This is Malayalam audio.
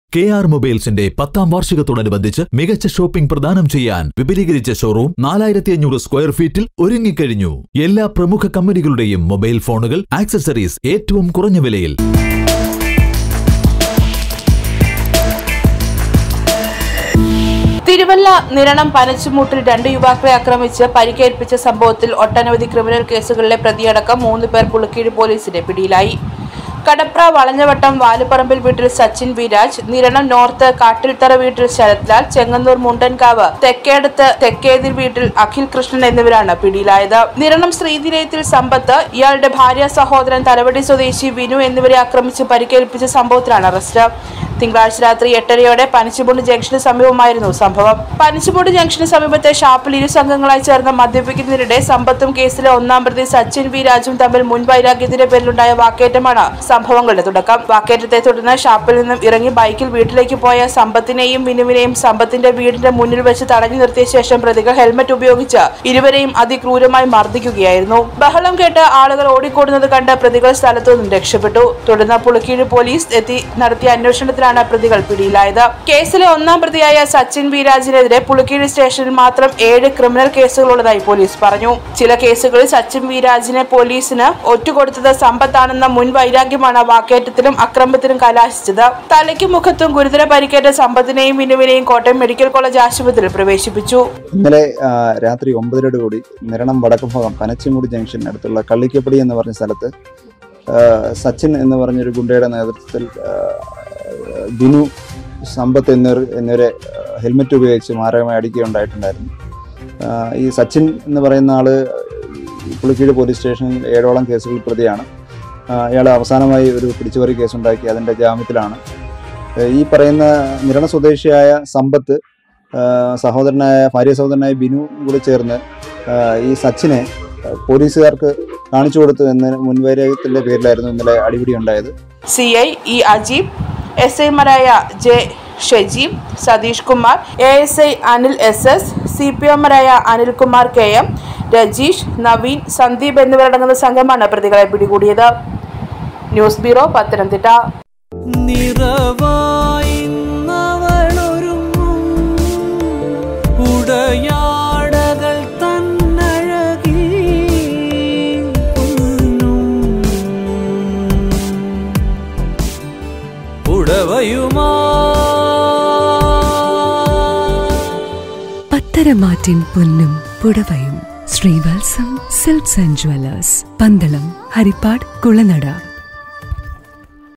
കെ ആർ മൊബൈൽസിന്റെ പത്താം വാർഷികത്തോടനുബന്ധിച്ച് മികച്ച ഷോപ്പിംഗ് പ്രദാനം ചെയ്യാൻ വിപുലീകരിച്ച ഷോറൂം നാലായിരത്തി അഞ്ഞൂറ് സ്ക്വയർ ഫീറ്റിൽ ഒരുങ്ങിക്കഴിഞ്ഞു എല്ലാ പ്രമുഖ കമ്പനികളുടെയും മൊബൈൽ ഫോണുകൾ ആക്സസറീസ് ഏറ്റവും കുറഞ്ഞ വിലയിൽ തിരുവല്ല നിരണം പനച്ചുമൂട്ടിൽ രണ്ട് യുവാക്കളെ ആക്രമിച്ച് പരിക്കേൽപ്പിച്ച സംഭവത്തിൽ ഒട്ടനവധി ക്രിമിനൽ കേസുകളിലെ പ്രതിയടക്കം മൂന്ന് പേർ പുളുക്കീഴ് പോലീസിന്റെ പിടിയിലായി കടപ്ര വളഞ്ഞവട്ടം വാലുപറമ്പിൽ വീട്ടിൽ സച്ചിൻ വിരാജ് നിരണം നോർത്ത് കാട്ടിൽത്തറ വീട്ടിൽ ശരത്ലാൽ ചെങ്ങന്നൂർ മുണ്ടൻകാവ് തെക്കേടത്ത് തെക്കേതിൽ വീട്ടിൽ അഖിൽ കൃഷ്ണൻ എന്നിവരാണ് പിടിയിലായത് നിരണം ശ്രീനിലയത്തിൽ സമ്പത്ത് ഇയാളുടെ ഭാര്യ സഹോദരൻ തലവടി സ്വദേശി വിനു എന്നിവരെ ആക്രമിച്ച് പരിക്കേൽപ്പിച്ച സംഭവത്തിലാണ് അറസ്റ്റ് തിങ്കളാഴ്ച രാത്രി എട്ടരയോടെ പനച്ചിമുണ്ട് ജംഗ്ഷന് സമീപമായിരുന്നു സംഭവം പനച്ചിമുണ്ട് ജംഗ്ഷന് സമീപത്തെ ഷാപ്പിൽ ഇരു സംഘങ്ങളായി ചേർന്ന് മദ്യപിക്കുന്നതിനിടെ സമ്പത്തും കേസിലെ ഒന്നാം പ്രതി സച്ചിൻ വി രാജും തമ്മിൽ മുൻ വൈരാഗ്യത്തിന്റെ പേരിലുണ്ടായ വാക്കേറ്റമാണ് സംഭവങ്ങളുടെ തുടക്കം വാക്കേറ്റത്തെ തുടർന്ന് ഷാപ്പിൽ നിന്നും ഇറങ്ങി ബൈക്കിൽ വീട്ടിലേക്ക് പോയ സമ്പത്തിനെയും വിനുവിനെയും സമ്പത്തിന്റെ വീടിന്റെ മുന്നിൽ വെച്ച് തടഞ്ഞു നിർത്തിയ ശേഷം പ്രതികൾ ഹെൽമറ്റ് ഉപയോഗിച്ച് ഇരുവരെയും അതിക്രൂരമായി മർദ്ദിക്കുകയായിരുന്നു ബഹളം കേട്ട് ആളുകൾ ഓടിക്കൂടുന്നത് കണ്ട് പ്രതികൾ സ്ഥലത്തു നിന്നും രക്ഷപ്പെട്ടു തുടർന്ന് പുളുക്കീഴ് പോലീസ് എത്തി നടത്തിയ അന്വേഷണത്തിലാണ് പ്രതികൾ പിടിയിലായത് കേസിലെ ഒന്നാം പ്രതിയായ സച്ചിൻ വീരാജിനെതിരെ പുളുക്കീഴ് സ്റ്റേഷനിൽ മാത്രം ഏഴ് ക്രിമിനൽ കേസുകളുള്ളതായി പോലീസ് പറഞ്ഞു ചില കേസുകളിൽ സച്ചിൻ വീരാജിനെ പോലീസിന് ഒറ്റുകൊടുത്തത് സമ്പത്താണെന്ന മുൻ വൈരാഗ്യമാണ് വാക്കേറ്റത്തിലും അക്രമത്തിലും കലാശിച്ചത് തലയ്ക്കും മുഖത്തും ഗുരുതര പരിക്കേറ്റ സമ്പത്തിനെയും വിനുവിനെയും കോട്ടയം മെഡിക്കൽ കോളേജ് ആശുപത്രിയിൽ പ്രവേശിപ്പിച്ചു ഇന്നലെ ആ, രാത്രി ഒമ്പതരയോട് കൂടി നിരണം വടക്ക് ഭാഗം പനച്ചിമൂട് ജംഗ്ഷൻ അടുത്തുള്ള കള്ളിക്കപ്പടി എന്ന് പറഞ്ഞ സ്ഥലത്ത് ആ, സച്ചിൻ എന്ന് പറഞ്ഞൊരു ഗുണ്ടയുടെ നേതൃത്വത്തിൽ ആ, ബിനു സമ്പത്ത് എന്നിവർ എന്നിവരെ ആ, ഹെൽമെറ്റ് ഉപയോഗിച്ച് മാരകമായി അടിക്കുകയുണ്ടായിട്ടുണ്ടായിരുന്നു ആ, ഈ സച്ചിൻ എന്ന് പറയുന്ന ആള് ഈ പുളിക്കീട് പോലീസ് സ്റ്റേഷനിൽ ഏഴോളം കേസുകളിൽ പ്രതിയാണ് ഇയാൾ അവസാനമായി ഒരു പിടിച്ചുപറി കേസുണ്ടാക്കി അതിൻ്റെ ജാമ്യത്തിലാണ് ആ, ഈ പറയുന്ന നിരണ സ്വദേശിയായ സമ്പത്ത് ആ, സഹോദരനായ ഭാര്യ സഹോദരനായ ബിനു കൂടി ചേർന്ന് ആ, ഈ സച്ചിനെ ആ, പോലീസുകാർക്ക് കാണിച്ചു കൊടുത്തു എന്ന മുൻവൈരാഗ്യത്തിന്റെ പേരിലായിരുന്നു ഇന്നലെ അടിപിടി ഉണ്ടായത് C I E Ajeeb S ഐമാരായ J Shajeeb Satheesh Kumar A S I Anil S S C P എമാരായ അനിൽകുമാർ കെ എം രജീഷ് നവീൻ സന്ദീപ് എന്നിവരടങ്ങുന്ന സംഘമാണ് പ്രതികളെ പിടികൂടിയത് ന്യൂസ് ബ്യൂറോ പത്തനംതിട്ട നിറവായിന്നവളൊരുങ്ങും ഉടയാടകൾ തന്നഴകി പൊന്നും ഉടവയുമാ പത്തരമാറ്റിൻ പൊന്നും പുടവയും Sreevalsam silks and jewellers Pandalam Harippad Kulanada